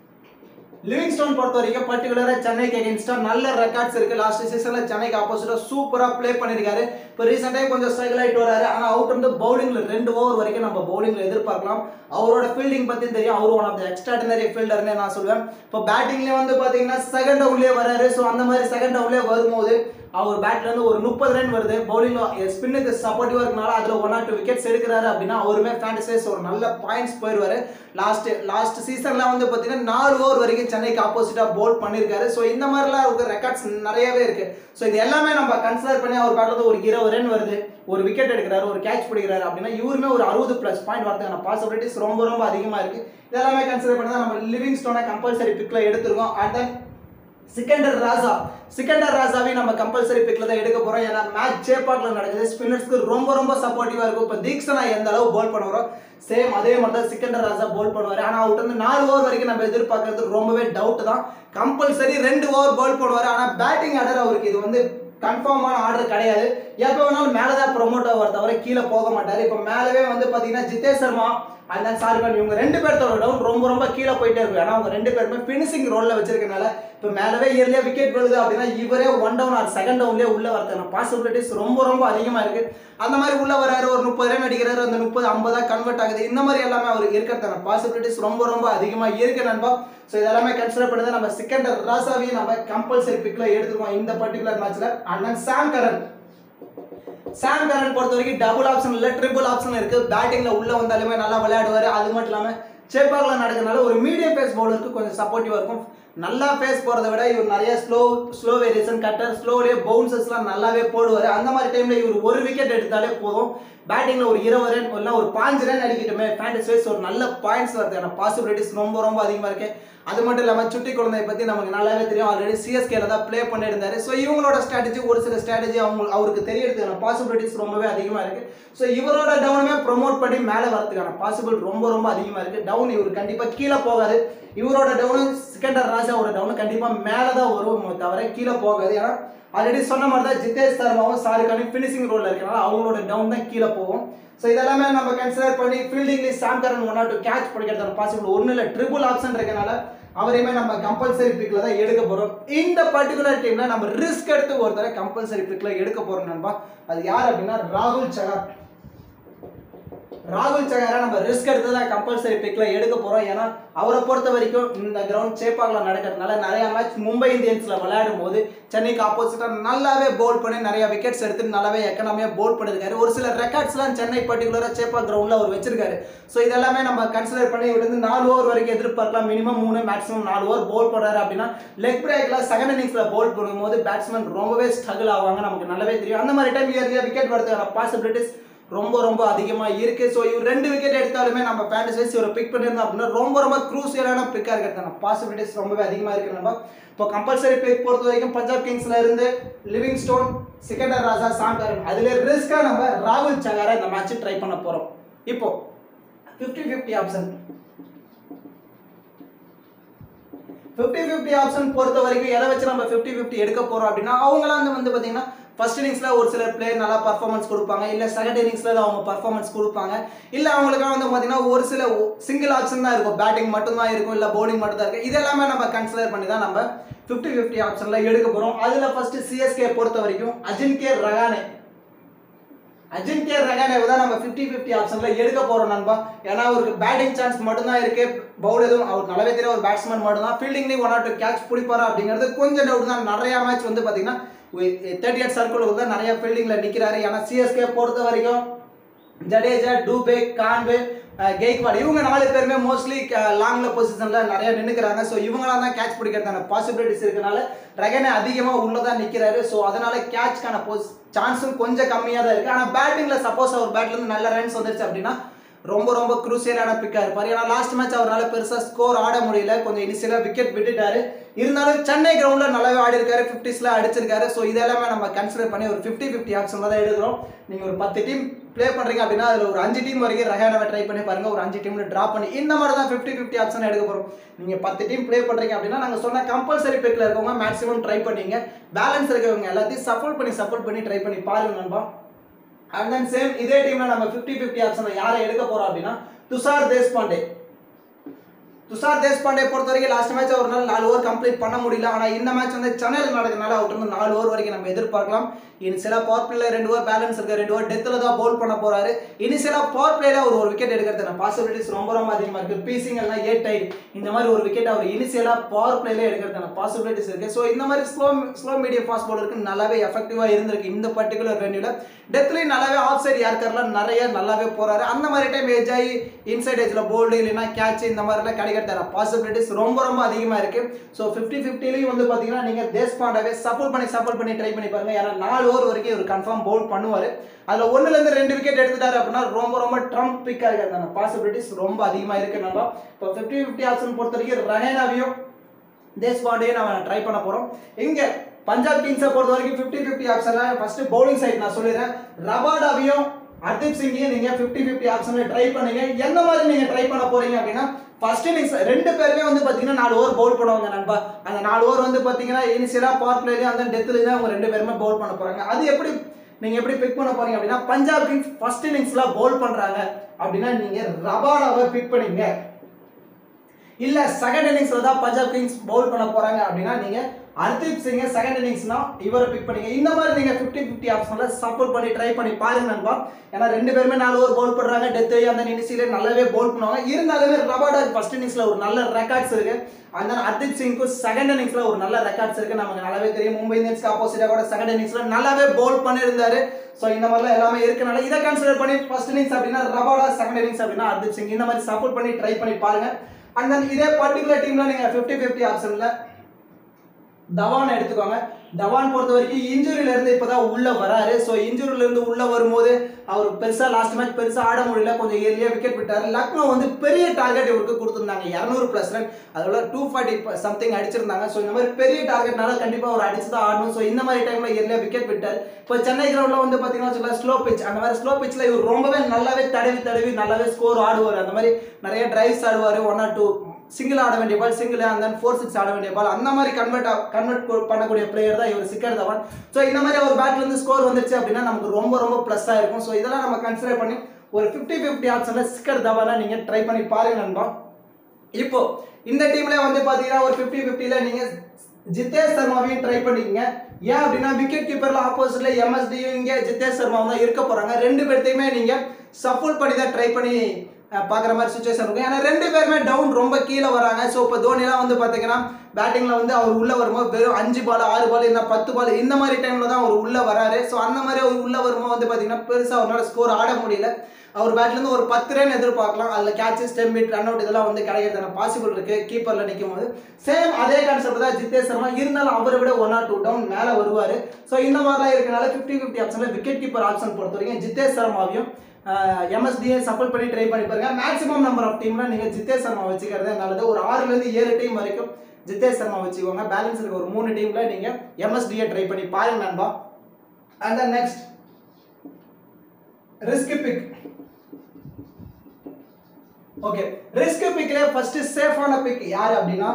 லிவிங் ஸ்டோன் பொறுத்த வரைக்கும் பர்டிகுலராக சென்னைக்கு அகேன்ஸ்டாக நல்ல ரெக்கார்ட்ஸ் இருக்கு லாஸ்ட் சீசனில் சென்னைக்கு ஆப்போசிட்டாக சூப்பராக ப்ளே பண்ணியிருக்காரு இப்போ ரீசெண்டாக கொஞ்சம் ஸ்ட்ரகிள் ஆகிட்டு வராரு ஆனால் அவுட் வந்து பவுலிங்கில் ரெண்டு ஓவர் வரைக்கும் நம்ம பவுலிங்கில் எதிர்பார்க்கலாம் அவரோட ஃபீல்டிங் பற்றி தெரியும் அவர் ஒன் ஆஃப் த எக்ஸ்ட்ராடினரி ஃபீல்டர்னே நான் சொல்லுவேன் இப்போ பேட்டிங்லேயே வந்து பார்த்தீங்கன்னா செகண்ட் டவுன்லேயே வராரு ஸோ அந்த மாதிரி செகண்ட் டவுன்லேயே வரும்போது அவர் பேட்ல இருந்து ஒரு முப்பது ரன் வருது பவுலிங்ல ஸ்பின்னுக்கு சப்போர்ட்டிவா இருக்கனால அதுல ஒன் ஆர் டூ விக்கெட்ஸ் எடுக்கிறாரு அப்படின்னா அவருமே ஃபேண்டசைஸ் ஒரு நல்ல பாயிண்ட்ஸ் போயிடுவாரு லாஸ்ட் லாஸ்ட் சீசன்ல வந்து பாத்தீங்கன்னா நாலு ஓவர் வரைக்கும் சென்னைக்கு ஆப்போசிட்டா போல் பண்ணியிருக்காரு ஸோ இந்த மாதிரிலாம் அவருக்கு ரெக்கார்ட்ஸ் நிறையவே இருக்கு ஸோ இது எல்லாமே நம்ம கன்சிடர் பண்ணி அவர் பேட்ல இருந்து ஒரு இருபது ரன் வருது ஒரு விக்கெட் எடுக்கிறாரு ஒரு கேட்ச் பிடிக்கிறாரு அப்படின்னா இவருமே ஒரு அறுபது பிளஸ் பாயிண்ட் வரதுக்கான பாசிபிலிட்டிஸ் ரொம்ப ரொம்ப அதிகமா இருக்கு இதெல்லாமே கன்சிடர் பண்ணி தான் நம்ம லிவிங் ஸ்டோனை கம்பல்சரி பிக்ல எடுத்திருக்கோம் அண்ட் தென் சிக்கண்டர் ராஜா சிக்கண்டர் ராஜாவையும் நம்ம கம்பல்சரி பிக்ல தான் எடுக்க போறோம் ஏன்னா மேட்ச் சேப்பாட்ல நடக்குது ஸ்பின்னர்ஸ்க்கு ரொம்ப ரொம்ப சப்போர்ட்டிவா இருக்கும் இப்போ தீக்ஷனா எந்த அளவு போல் பண்ணுறோம் சேம் அதே மாதிரி தான் சிக்கண்டர் ராஜா போல் பண்ணுவார் ஆனால் அவர்கிட்ட வந்து நாலு ஓவர் வரைக்கும் நம்ம எதிர்பார்க்கறது ரொம்பவே டவுட் தான் கம்பல்சரி ரெண்டு ஓவர் போல் பண்ணுவார் ஆனால் பேட்டிங் ஆர்டர் அவருக்கு இது வந்து கன்ஃபார்மான ஆர்டர் கிடையாது எப்போ வேணாலும் மேலே தான் ப்ரொமோட் ஆவார் தவிர கீழே போக மாட்டார் இப்போ மேலவே வந்து பார்த்தீங்கன்னா ஜிதேஷ் சர்மா அண்ட் தென் சாரிகான் இவங்க ரெண்டு பேர்த்தோட டவுன் ரொம்ப ரொம்ப கீழே போயிட்டே இருக்கு ஏன்னா அவங்க ரெண்டு பேருமே ஃபினிஷிங் ரோலில் வச்சிருக்கனால இப்போ மேலவே இயர்லியாக விக்கெட் விழுது அப்படின்னா இவரே ஒன் டவுன் ஆர் செகண்ட் டவுன்லேயே உள்ள வரதுக்கான பாசிபிலிட்டிஸ் ரொம்ப ரொம்ப அதிகமாக இருக்கு அந்த மாதிரி உள்ள வராரு ஒரு முப்பது ரன் அடிக்கிறாரு அந்த முப்பது ஐம்பதா கன்வெர்ட் ஆகுது இந்த மாதிரி எல்லாமே அவருக்கு இருக்கிறதுக்கான பாசிபிலிட்டிஸ் ரொம்ப ரொம்ப அதிகமாக இருக்கு நண்பா ஸோ இதெல்லாமே கன்சிடர் பண்ணி தான் நம்ம சிக்கண்டர் ராசாவையும் நம்ம கம்பல்சரி பிக்ல எடுத்துருக்கோம் இந்த பர்டிகுலர் மேட்ச்ல and then Sam Curran Sam Curran பொறுத்த வரைக்கும் டபுள் ஆப்ஷன் இல்லை ட்ரிபிள் ஆப்ஷன் இருக்கு பேட்டிங்ல உள்ள வந்தாலுமே நல்லா விளையாடுவாரு அது மட்டும் இல்லாம சேப்பாக்ல நடக்கிறனால ஒரு மீடியம் பேஸ் பவுலருக்கு கொஞ்சம் சப்போர்ட்டிவா இருக்கும் நல்லா பேஸ் போறதை விட இவர் நிறைய ஸ்லோ ஸ்லோ வேரியேஷன் கட்டர் ஸ்லோலியே பவுன்சஸ்லாம் நல்லாவே போடுவார் அந்த மாதிரி டைம்ல இவர் ஒரு விக்கெட் எடுத்தாலே போதும் பேட்டிங்ல ஒரு இருபது ரன் இல்லை ஒரு பாஞ்சு ரன் அடிக்கட்டுமே ஃபேண்டஸ் வைஸ் ஒரு நல்ல பாயிண்ட்ஸ் வரதுக்கான பாசிபிலிட்டிஸ் ரொம்ப ரொம்ப அதிகமாக இருக்கு அது மட்டும் இல்லாமல் சுட்டி குழந்தைய பற்றி நமக்கு நல்லாவே தெரியும் ஆல்ரெடி சிஎஸ்கேல தான் ப்ளே பண்ணியிருந்தாரு ஸோ இவங்களோட ஸ்ட்ராட்டஜி ஒரு சில ஸ்ட்ராட்டஜி அவங்க அவருக்கு தெரியறதுக்கான பாசிபிலிட்டிஸ் ரொம்பவே அதிகமாக இருக்கு ஸோ இவரோட டவுனுமே ப்ரொமோட் பண்ணி மேலே வரதுக்கான பாசிபிள் ரொம்ப ரொம்ப அதிகமாக இருக்கு டவுன் இவர் கண்டிப்பாக கீழே போகாது இவரோட டவுனு சிக்கண்டர் ராஜாவோட டவுனு கண்டிப்பாக மேலே தான் வரும் தவிர கீழே போகாது ஏன்னா ஆல்ரெடி சொன்ன மாதிரி தான் ஜிதேஷ் சர்மாவும் சாருக்கானும் ஃபினிஷிங் ரோலில் இருக்கனால அவங்களோட டவுன் தான் கீழே போகும் ஸோ இதெல்லாமே நம்ம கன்சிடர் பண்ணி ஃபீல்டிங்லேயே Sam Curran one or two catch பிடிக்கிறதுக்கு பாசிபிள் ஒன்றும் இல்லை ட்ரிபிள் ஆப்ஷன் இருக்கனால அவரையுமே நம்ம கம்பல்சரி பிக்ல தான் எடுக்க போறோம் இந்த பர்டிகுலர் டீம்ல நம்ம ரிஸ்க் எடுத்து ஒருத்தரை கம்பல்சரி பிக்ல எடுக்க போறோம் நண்பா அது யார் அப்படின்னா ராகுல் சகார் ராகுல் சகாரை நம்ம ரிஸ்க் எடுத்து தான் கம்பல்சரி பிக்ல எடுக்க போறோம் ஏன்னா அவரை பொறுத்த வரைக்கும் இந்த கிரவுண்ட் சேப்பாக்கில் நடக்கிறதுனால நிறைய மேட்ச் மும்பை இந்தியன்ஸ்ல விளையாடும் போது சென்னைக்கு ஆப்போசிட்டா நல்லாவே போல் பண்ணி நிறைய விக்கெட்ஸ் எடுத்து நல்லாவே எக்கனாமியா போல் பண்ணிருக்காரு ஒரு சில ரெக்கார்ட்ஸ்லாம் சென்னை பர்டிகுலரா சேப்பா கிரவுண்ட்ல அவர் வச்சிருக்காரு ஸோ இதெல்லாமே நம்ம கன்சிடர் பண்ணி இவர் வந்து நாலு ஓவர் வரைக்கும் எதிர்பார்க்கலாம் மினிமம் மூணு மேக்ஸிமம் நாலு ஓவர் போல் பண்றாரு அப்படின்னா லெக் பிரேக்ல செகண்ட் இன்னிங்ஸ்ல போல் பண்ணும்போது பேட்ஸ்மேன் ரொம்பவே ஸ்ட்ரகிள் ஆவாங்க நமக்கு நல்லாவே தெரியும் அந்த மாதிரி டைம் இயர்லியா விக்கெட் வரதுக்கான பாசிபிலிட்டிஸ் ரொம்ப ரொம்ப அதிகமாக இருக்கு ஸோ இவர் ரெண்டு விக்கெட் எடுத்தாலுமே நம்ம ஃபேண்டசைஸ் இவரை பிக் பண்ணியிருந்தோம் அப்படின்னா ரொம்ப ரொம்ப க்ரூசியலான பிக்காக இருக்கிறதான பாசிபிலிட்டிஸ் ரொம்பவே அதிகமாக இருக்கு நம்ம இப்போ கம்பல்சரி பிக் பொறுத்த வரைக்கும் பஞ்சாப் கிங்ஸ்ல இருந்து லிவிங் ஸ்டோன் சிக்கண்டர் ராஜா சாங்கர் அதுல ரிஸ்கா நம்ம ராகுல் சகாரா இந்த மேட்ச் ட்ரை பண்ண போறோம் இப்போ fifty fifty option fifty fifty option பொறுத்த வரைக்கும் எதை வச்சு நம்ம ஃபிஃப்டி ஃபிஃப்டி எடுக்க போறோம் அப்படின்னா அவங்களாம் வந்து வந்து பார்த்தீங்கன்னா ஃபர்ஸ்ட் இன்னிங்ஸ்ல ஒரு சில பிளேயர் நல்லா பர்ஃபார்மன்ஸ் கொடுப்பாங்க இல்ல செகண்ட் இன்னிங்ஸ்ல அவங்க பர்ஃபார்மன்ஸ் கொடுப்பாங்க இல்ல அவங்களுக்காக வந்து பாத்தீங்கன்னா ஒரு சில சிங்கிள் ஆப்ஷன் தான் இருக்கும் பேட்டிங் மட்டும் தான் இருக்கும் இல்ல பவுலிங் மட்டும் தான் இருக்கும் இதெல்லாமே நம்ம கன்சிடர் பண்ணி தான் நம்ம ஃபிஃப்டி ஃபிஃப்டி ஆப்ஷன்ல எடுக்க போறோம் அதுல ஃபர்ஸ்ட் சிஎஸ்கே பொறுத்த வரைக்கும் அஜின்கே ரகானே அஜின்கே ரகானேவை தான் நம்ம ஃபிஃப்டி ஃபிஃப்டி ஆப்ஷன்ல எடுக்க போறோம் நண்பா ஏன்னா அவருக்கு பேட்டிங் சான்ஸ் மட்டும்தான் இருக்கு பவுல் எதுவும் அவர் நல்லாவே தெரியும் ஒரு பேட்ஸ்மேன் மட்டும் தான் ஃபீல்டிங்லேயும் ஒன் ஆர் டூ கேட்ச் பிடிப்பாரா அப்படிங்கிறது கொஞ்சம் டவுட் தான் நிறைய மேட்ச் வந்து பாத்தீங்கன்னா தேர்ட்டி எயிட் சர்க்கிள் உள்ள நிறைய ஃபீல்டிங்கில் நிற்கிறாரு ஏன்னா சிஎஸ்கே பொறுத்த வரைக்கும் ஜடேஜா டூபே கான்வே அஹ், கெய்க்வாட் இவங்க நாலு பேருமே மோஸ்ட்லி லாங்ல பொசிஷன்ல நிறைய நின்னுக்கிறாங்க ஸோ இவங்களாம் தான் கேட்ச் பிடிக்கிறதான பாசிபிலிட்டிஸ் இருக்கனால ரகனே அதிகமாக உள்ளதான் நிற்கிறாரு ஸோ அதனால கேட்ச்க்கான போஸ் சான்ஸும் கொஞ்சம் கம்மியாக தான் இருக்கு ஆனால் பேட்டிங்ல சப்போஸ் அவர் பேட்ல இருந்து நல்ல ரன்ஸ் வந்துருச்சு அப்படின்னா ரொம்ப ரொம்ப குரூசியலான பிக்காக இருப்பார் ஏன்னா லாஸ்ட் மேட்ச் அவரால் பெருசாக ஸ்கோர் ஆட முடியல கொஞ்சம் இனிஷியலாக விக்கெட் விட்டுட்டாரு இருந்தாலும் சென்னை கிரவுண்டில் நல்லாவே ஆடி இருக்காரு ஃபிஃப்டிஸில் அடிச்சிருக்காரு ஸோ இதெல்லாமே நம்ம கன்சிடர் பண்ணி ஒரு ஃபிஃப்டி ஃபிஃப்டி ஆப்ஷன் தான் எடுக்கிறோம் நீங்கள் ஒரு பத்து டீம் ப்ளே பண்ணுறீங்க அப்படின்னா அதில் ஒரு அஞ்சு டீம் வரைக்கும் ரஹானாவை ட்ரை பண்ணி பாருங்க ஒரு அஞ்சு டீமில் ட்ராப் பண்ணி இந்த மாதிரி தான் ஃபிஃப்டி ஃபிஃப்டி ஆப்ஷன் எடுக்க போகிறோம் நீங்கள் பத்து டீம் ப்ளே பண்ணுறீங்க அப்படின்னா நாங்கள் சொன்ன கம்பல்சரி பிக்கில் இருக்கவங்க மேக்ஸிமம் ட்ரை பண்ணீங்க பேலன்ஸ் இருக்கவங்க எல்லாத்தையும் சப்போர்ட் பண்ணி சப்போர்ட் பண்ணி ட்ரை பண்ணி பாருங்க நண்பா அண்ட் தென் சேம் இதே டீம்ல நம்ம 50 50 ஆப்ஷன்ல யாரை எடுக்க போறோம் அப்படின்னா துஷார் தேஷ்பாண்டே துஷார் தேஷ்பாண்டே பொறுத்த வரைக்கும் லாஸ்ட் மேட்ச் ஒரு நாள் நாலு ஓவர் கம்ப்ளீட் பண்ண முடியல ஆனால் இந்த மேட்ச் வந்து சென்னையில் நடக்கிறதுனால அவர்கிட்ட இருந்து நாலு ஓவர் வரைக்கும் நம்ம எதிர்பார்க்கலாம் இனிஷியலாக பவர் பிளேல ரெண்டு ஓவர் பேலன்ஸ் இருக்கு ரெண்டு ஓவர் டெத்தில் தான் பவுல் பண்ண போறாரு இனிஷியலாக பவர் பிளேல ஒரு ஒரு விக்கெட் எடுக்கிறதுக்கு பாசிபிலிட்டிஸ் ரொம்ப ரொம்ப அதிகமாக இருக்கு பீசிங் எல்லாம் ஏட் டைட் இந்த மாதிரி ஒரு விக்கெட் அவர் இனிஷியலாக பவர் பிளேல எடுக்கிறதுக்கான பாசிபிலிட்டிஸ் இருக்கு ஸோ இந்த மாதிரி ஸ்லோ ஸ்லோ மீடியம் ஃபாஸ்ட் பவுலருக்கு நல்லாவே எஃபெக்டிவாக இருந்திருக்கு இந்த பர்டிகுலர் வென்யூல டெத்லேயும் நல்லாவே ஆஃப் சைடு யாருக்கெல்லாம் நிறைய நல்லாவே போறாரு அந்த மாதிரி டைம் ஏஜ் ஆகி இன்சைட் ஏஜ்ல போல்டு இல்லைன்னா கேட்ச் இந்த மாதிரிலாம் கிடைக்கிறதான பாசிபிலிட்டிஸ் ரொம்ப ரொம்ப அதிகமாக இருக்கு ஸோ ஃபிஃப்டி ஃபிஃப்டிலையும் வந்து பார்த்தீங்கன்னா நீங்கள் தேஷ்பாண்டாவே சப்போர்ட் பண்ணி சப்போர்ட் பண்ணி ட்ரை பண்ணி பாருங்க ஏன்னா நாலு ஓவர் வரைக்கும் இவர் கன்ஃபார்ம் பவுல் பண்ணுவார் அதில் ஒன்றுலேருந்து ரெண்டு விக்கெட் எடுத்துட்டாரு அப்படின்னா ரொம்ப ரொம்ப ட்ரம்ப் பிக்காக இருக்கிறதான பாசிபிலிட்டிஸ் ரொம்ப அதிகமாக இருக்கு நம்ம இப்போ ஃபிஃப்டி ஃபிஃப்டி ஆப்ஷன் பொறுத்த வரைக்கும் ரஹேனாவையும் தேஷ்பாண்டையும் நம்ம ட்ரை பண்ண போகிறோம் இங்கே பஞ்சாப் கிங்ஸை பொறுத்த வரைக்கும் ஃபிஃப்டி ஃபிஃப்டி ஆப்ஷனில் ஃபர்ஸ்ட் பவுலிங் சைட் நான் சொல்லிடுறேன் ரபாடாவையும் ஹர்தீப் சிங்கையும் நீங்கள் ஃபிஃப்டி ஃபிஃப்டி ஆப்ஷனில் ட்ரை பண்ணுங்க எந்த மாதிரி நீங்கள் ட்ரை பண்ண போறீங்க அப்படின்னா ஃபர்ஸ்ட் இன்னிங்ஸ் ரெண்டு பேருமே வந்து பார்த்தீங்கன்னா நாலு ஓவர் பவுல் பண்ணுவாங்க நண்பா அந்த நாலு ஓவர் வந்து பார்த்தீங்கன்னா இனிஷியலாக பவர் பிளேலையும் அந்த டெத்துலையும் தான் அவங்க ரெண்டு பேருமே பவுல் பண்ண போகிறாங்க அது எப்படி நீங்கள் எப்படி பிக் பண்ண போறீங்க அப்படின்னா பஞ்சாப் கிங்ஸ் ஃபர்ஸ்ட் இன்னிங்ஸ்ல பவுல் பண்ணுறாங்க அப்படின்னா நீங்கள் ரபாடாவை பிக் பண்ணீங்க இல்ல செகண்ட் இன்னிங்ஸ்ல தான் பஞ்சாப் கிங்ஸ் பவுல் பண்ண போறாங்க அப்படின்னா நீங்க ஹர்தீப் சிங்க செகண்ட் இன்னிங்ஸ்னா இவரை பிக் பண்ணீங்க இந்த மாதிரி நீங்க 50 50 ஆப்ஷன்ல சப்போர்ட் பண்ணி ட்ரை பண்ணி பாருங்க நண்பா ஏன்னா ரெண்டு பேருமே நாலு ஓவர் பவுல் பண்றாங்க டெத் அந்த இனிஷியல நல்லாவே பவுல் பண்ணுவாங்க இருந்தாலுமே ரபாடா ஃபர்ஸ்ட் இன்னிங்ஸ்ல ஒரு நல்ல ரெக்கார்ட்ஸ் இருக்கு அந்த ஹர்தீப் சிங்க்கு செகண்ட் இன்னிங்ஸ்ல ஒரு நல்ல ரெக்கார்ட்ஸ் இருக்கு நமக்கு நல்லாவே தெரியும் மும்பை இந்தியன்ஸ்க்கு ஆப்போசிட்டா கூட செகண்ட் இன்னிங்ஸ்ல நல்லாவே பவுல் பண்ணியிருந்தாரு ஸோ இந்த மாதிரிலாம் எல்லாமே இருக்கனால இதை கன்சிடர் பண்ணி ஃபர்ஸ்ட் இன்னிங்ஸ் அப்படின்னா ரபாடா செகண்ட் இன்னிங்ஸ் அப்படின்னா ஹர்தீப் சிங் இந்த மாதிரி சப்போர்ட் பண்ணி ட்ரை பண்ணி பாருங்க அண்ட் தென் இதே பர்டிகுலர் டீம்ல நீங்க 50 50 ஆப்ஷன்ல தவான் எடுத்துக்கோங்க தவான் பொறுத்த வரைக்கும் இன்ஜுரியில இருந்து இப்பதான் உள்ள வராரு ஸோ இன்ஜுரியில இருந்து உள்ள வரும்போது அவர் பெருசா லாஸ்ட் மேட்ச் பெருசா ஆட முடியல கொஞ்சம் ஏர்லியா விக்கெட் விட்டாரு லக்னோ வந்து பெரிய டார்கெட் இவருக்கு கொடுத்துருந்தாங்க இரநூறு பிளஸ் ரன் அதோட டூ ஃபார்ட்டி சம்திங் அடிச்சிருந்தாங்க ஸோ இந்த மாதிரி பெரிய டார்கெட்னால கண்டிப்பா அவர் அடிச்சு தான் ஆடணும் ஸோ இந்த மாதிரி டைம்ல ஏர்லியா விக்கெட் விட்டார் இப்போ சென்னை கிரவுண்ட்ல வந்து பாத்தீங்கன்னா ஸ்லோ பிச் அந்த மாதிரி ஸ்லோ பிச்ல இவர் ரொம்பவே நல்லாவே தடவி தடவி நல்லாவே ஸ்கோர் ஆடுவார் அந்த மாதிரி நிறைய டிரைவ்ஸ் ஆடுவார் ஒன் ஆர் டூ சிங்கிள் ஆட வேண்டிய ball single and then four six ஆட வேண்டிய பால் அந்த மாதிரி கன்வெர்ட் கன்வெர்ட் பண்ணக்கூடிய பிளேயர் தான் இவர் சிக்கர் தவான் ஸோ இந்த மாதிரி அவர் பேட்ல இருந்து ஸ்கோர் வந்துருச்சு அப்படின்னா நமக்கு ரொம்ப ரொம்ப ப்ளஸ்ஸாக இருக்கும் ஸோ இதெல்லாம் நம்ம கன்சிடர் பண்ணி ஒரு ஃபிஃப்டி ஃபிஃப்டி ஆப்ஷன்ல சிக்கர் தவானா நீங்க ட்ரை பண்ணி பாருங்க நண்பா இப்போ இந்த டீம்ல வந்து பாத்தீங்கன்னா ஒரு ஃபிஃப்டி ஃபிஃப்டியில் நீங்க ஜித்தேஷ் சர்மாவையும் ட்ரை பண்ணிக்கங்க ஏன் அப்படின்னா விக்கெட் கீப்பர்ல ஆப்போசிட்ல எம்எஸ்டியும் இங்க ஜித்தேஷ் சர்மாவும் தான் இருக்க போறாங்க ரெண்டு பேர்த்தையுமே நீங்க சப்போர்ட் பண்ணி தான் ட்ரை பண்ணி அஹ், பார்க்குற மாதிரி சுச்சுவேஷன் இருக்கும் ஏன்னா ரெண்டு பேருமே டவுன் ரொம்ப கீழே வராங்க ஸோ இப்போ தோனிலாம் வந்து பார்த்தீங்கன்னா பேட்டிங்கில் வந்து அவர் உள்ளே வரும்போது வெறும் அஞ்சு பால் ஆறு பால் இல்லை பத்து பால் இந்த மாதிரி டைமில் தான் அவர் உள்ளே வராரு ஸோ அந்த மாதிரி அவர் உள்ளே வரும்போது வந்து பார்த்தீங்கன்னா பெருசாக அவரால் ஸ்கோர் ஆட முடியல அவர் பேட்லேருந்து ஒரு பத்து ரன் எதிர்பார்க்கலாம் அதில் catches stumped run out இதெல்லாம் வந்து கிடைக்கிறதுன பாசிபிள் இருக்கு கீப்பரில் நிற்கும் போது சேம் அதே கான்செப்ட் தான் ஜித்தேஷ் சர்மா இருந்தாலும் அவரை விட ஒன் ஆர் டூ டவுன் மேலே வருவார் ஸோ இந்த மாதிரிலாம் இருக்கனால ஃபிஃப்டி ஃபிஃப்டி ஆப்ஷனில் விக்கெட் கீப்பர் ஆப்ஷன் பொறுத்த வரைக்கும் ஜித்தேஷ் சர்மாவையும் எம்எஸ்டியை சப்போர்ட் பண்ணி ட்ரை பண்ணி பாருங்க மேக்ஸிமம் நம்பர் ஆஃப் டீம்ல நீங்கள் ஜித்தேஷ் சர்மா வச்சுக்கிறது நல்லது ஒரு ஆறுலேருந்து ஏழு டீம் வரைக்கும் ஜித்தேஷ் சர்மா வச்சுக்கோங்க பேலன்ஸ் இருக்க ஒரு மூணு டீம்ல நீங்கள் எம்எஸ்டியை ட்ரை பண்ணி பாருங்க நண்பா and then next risk pick okay risk பிக்ல ஃபர்ஸ்ட் சேஃபான பிக் யார் அப்படின்னா